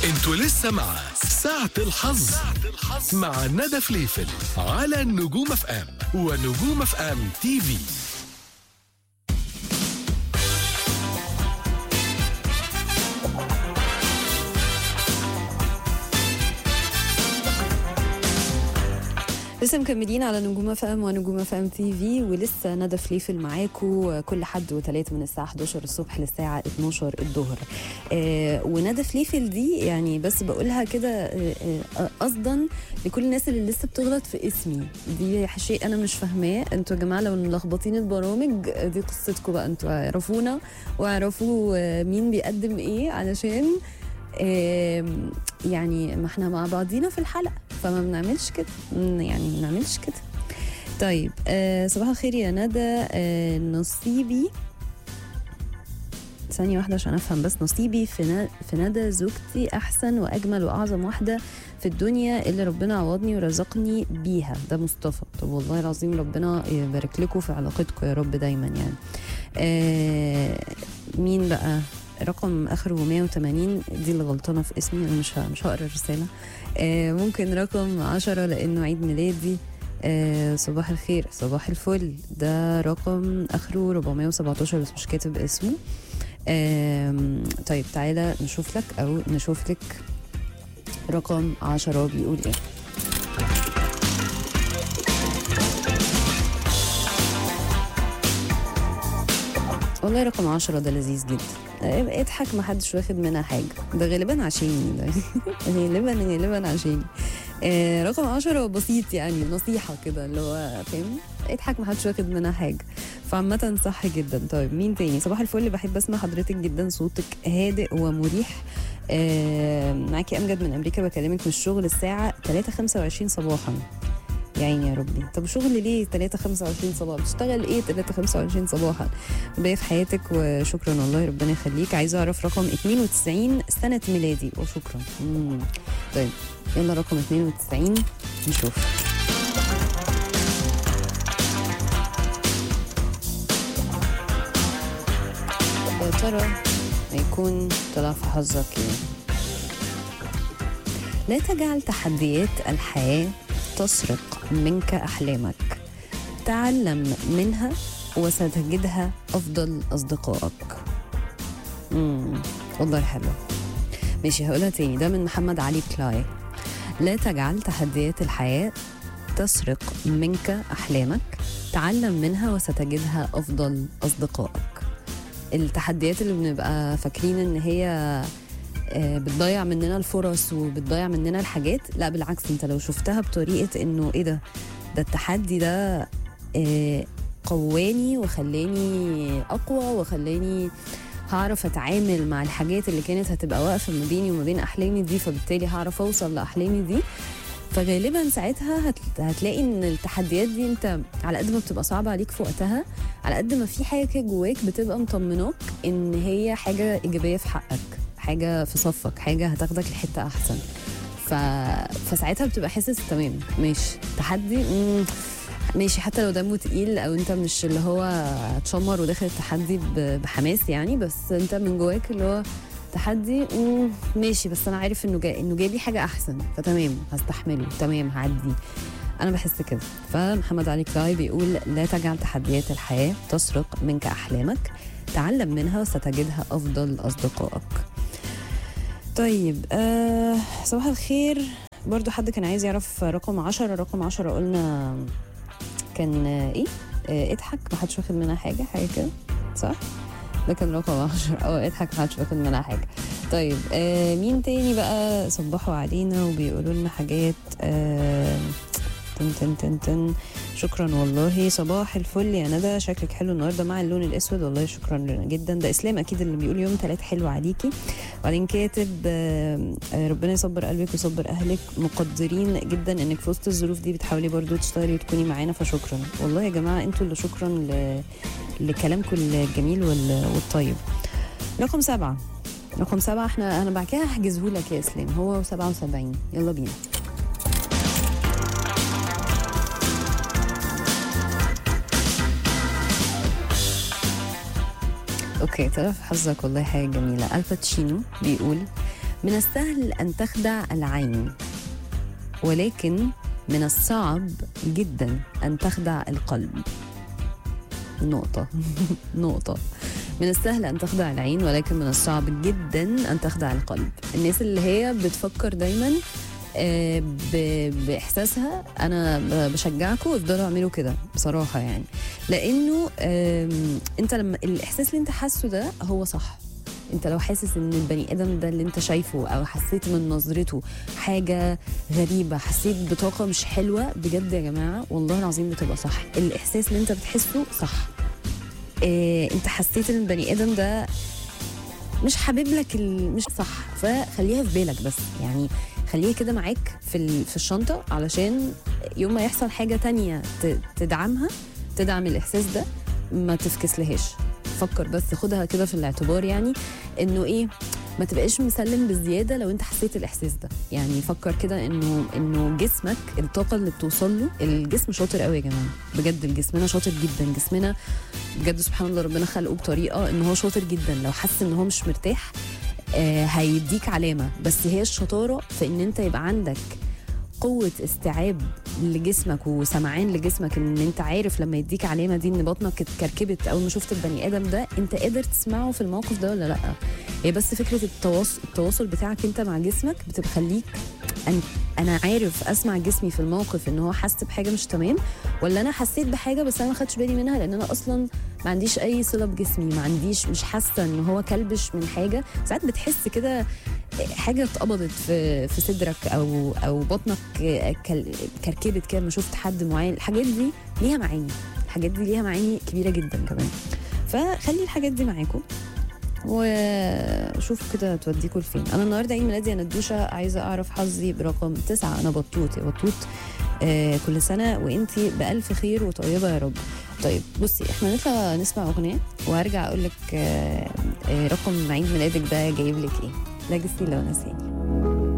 انتوا لسه مع ساعة الحظ مع ندى فليفل على نجوم اف ام ونجوم اف ام تي في لسه مكملين على نجوم اف ام ونجوم اف ام تي في ولسه ندى فليفل معاكم كل حد وثلاثة من الساعه 11 الصبح للساعه 12 الظهر آه وندى فليفل دي يعني بس بقولها كده آه، آه، قصدا لكل الناس اللي لسه بتغلط في اسمي دي شيء انا مش فاهماه انتوا يا جماعه لو ملخبطين البرامج آه، دي قصتكم بقى انتوا اعرفونا واعرفوا آه، مين بيقدم ايه علشان آم، يعني ما احنا مع بعضينا في الحلقه فما بنعملش كده م، يعني ما بنعملش كده طيب آه صباح الخير يا ندى آه نصيبي ثانية واحدة عشان أفهم بس نصيبي في ن- في ندى زوجتي أحسن وأجمل وأعظم واحدة في الدنيا اللي ربنا عوضني ورزقني بيها ده مصطفى طب والله العظيم ربنا يبارك لكم في علاقتكم يا رب دايما يعني آه مين بقى رقم اخره 180 دي اللي غلطانه في اسمي انا مش ه- مش هقرا الرساله آه ممكن رقم 10 لانه عيد ميلادي آه صباح الخير صباح الفل ده رقم اخره 417 بس مش كاتب اسمه آم، طيب تعالى نشوف لك او نشوف لك رقم 10 بيقول ايه والله رقم 10 ده لذيذ جدا آه، اضحك ما حدش واخد منها حاجه ده غالبا عشاني ده غالبا غالبا عشاني آه رقم 10 بسيط يعني نصيحه كده اللي هو فاهم اضحك ما حدش واخد منها حاجه فعامة صح جدا طيب مين تاني صباح الفل بحب اسمع حضرتك جدا صوتك هادئ ومريح آه معاكي امجد من امريكا بكلمك من الشغل الساعه 3:25 صباحا يا عيني يا ربي طب شغل ليه 3 25 صباح بتشتغل ايه 3 25 صباحا باقي في حياتك وشكرا والله ربنا يخليك عايزه اعرف رقم 92 سنه ميلادي وشكرا مم. طيب يلا رقم 92 نشوف يا ترى هيكون طلع في حظك ايه لا تجعل تحديات الحياة تسرق منك أحلامك تعلم منها وستجدها أفضل أصدقائك مم. والله حلوة ماشي هقولها تاني ده من محمد علي كلاي لا تجعل تحديات الحياة تسرق منك أحلامك تعلم منها وستجدها أفضل أصدقائك التحديات اللي بنبقى فاكرين ان هي آه، بتضيع مننا الفرص وبتضيع مننا الحاجات لا بالعكس انت لو شفتها بطريقه انه ايه ده ده التحدي ده آه، قواني وخلاني اقوى وخلاني هعرف اتعامل مع الحاجات اللي كانت هتبقى واقفه ما بيني وما بين احلامي دي فبالتالي هعرف اوصل لاحلامي دي فغالبا ساعتها هت... هتلاقي ان التحديات دي انت على قد ما بتبقى صعبه عليك في وقتها على قد ما في حاجه كده جواك بتبقى مطمناك ان هي حاجه ايجابيه في حقك حاجه في صفك حاجه هتاخدك لحته احسن ف... فساعتها بتبقى حاسس تمام ماشي تحدي مم. ماشي حتى لو دمه تقيل او انت مش اللي هو هتشمر وداخل التحدي ب- بحماس يعني بس انت من جواك اللي هو تحدي مم، ماشي بس انا عارف انه جاي انه جاي لي حاجه احسن فتمام هستحمله تمام هعدي انا بحس كده فمحمد علي كلاي بيقول لا تجعل تحديات الحياه تسرق منك احلامك تعلم منها وستجدها افضل اصدقائك طيب آه صباح الخير برضو حد كان عايز يعرف رقم عشرة رقم عشرة قلنا كان آه ايه آه اضحك ما حدش واخد منها حاجه حاجه كده صح ده كان رقم 10 اه اضحك ما حدش واخد منها حاجه طيب آه مين تاني بقى صبحوا علينا وبيقولوا لنا حاجات آه تن تن تن تن شكرا والله صباح الفل يا ندى شكلك حلو النهارده مع اللون الاسود والله شكرا جدا ده اسلام اكيد اللي بيقول يوم ثلاث حلو عليكي وبعدين كاتب آه، آه، ربنا يصبر قلبك ويصبر اهلك مقدرين جدا انك في وسط الظروف دي بتحاولي برضو تشتغلي وتكوني معانا فشكرا والله يا جماعه انتوا اللي شكرا ل... لكلامكم الجميل وال... والطيب رقم سبعة رقم سبعة احنا انا بعد كده هحجزه لك يا اسلام هو 77 يلا بينا اوكي طلع في حظك والله حاجه جميله الباتشينو بيقول من السهل أن تخدع العين ولكن من الصعب جدا أن تخدع القلب نقطة نقطة من السهل أن تخدع العين ولكن من الصعب جدا أن تخدع القلب الناس اللي هي بتفكر دايما آه، ب- بإحساسها أنا ب- بشجعكم افضلوا اعملوا كده بصراحة يعني لأنه آم، أنت لما الإحساس اللي أنت حاسه ده هو صح انت لو حاسس ان البني ادم ده اللي انت شايفه او حسيت من نظرته حاجه غريبه حسيت بطاقه مش حلوه بجد يا جماعه والله العظيم بتبقى صح الاحساس اللي انت بتحسه صح اه انت حسيت ان البني ادم ده مش حابب لك ال... مش صح فخليها في بالك بس يعني خليها كده معاك في ال... في الشنطه علشان يوم ما يحصل حاجه تانية ت... تدعمها تدعم الاحساس ده ما تفكسلهاش فكر بس خدها كده في الاعتبار يعني انه ايه ما تبقاش مسلم بالزياده لو انت حسيت الاحساس ده يعني فكر كده انه انه جسمك الطاقه اللي بتوصل له الجسم شاطر قوي يا جماعه بجد جسمنا شاطر جدا جسمنا بجد سبحان الله ربنا خلقه بطريقه ان هو شاطر جدا لو حس ان هو مش مرتاح آه هيديك علامه بس هي الشطاره في ان انت يبقى عندك قوة استيعاب لجسمك وسمعان لجسمك ان انت عارف لما يديك علامة دي ان بطنك اتكركبت اول ما شفت البني ادم ده انت قادر تسمعه في الموقف ده ولا لا هي بس فكرة التواصل التواصل بتاعك انت مع جسمك بتخليك أن انا عارف اسمع جسمي في الموقف ان هو حس بحاجة مش تمام ولا انا حسيت بحاجة بس انا ما خدتش بالي منها لان انا اصلا ما عنديش اي صلة بجسمي ما عنديش مش حاسة ان هو كلبش من حاجة ساعات بتحس كده حاجه اتقبضت في في صدرك او او بطنك كل- كركبت كده لما شفت حد معين الحاجات دي ليها معاني الحاجات دي ليها معاني كبيره جدا كمان فخلي الحاجات دي معاكم وشوفوا كده توديكوا لفين انا النهارده عيد ميلادي يا ندوشه عايزه اعرف حظي برقم تسعة انا بطوط يا بطوط آه كل سنه وانتي بالف خير وطيبه يا رب طيب بصي احنا نطلع نسمع اغنيه وهرجع اقول لك آه آه رقم عيد ميلادك ده جايب لك ايه لاجسي لو نسيني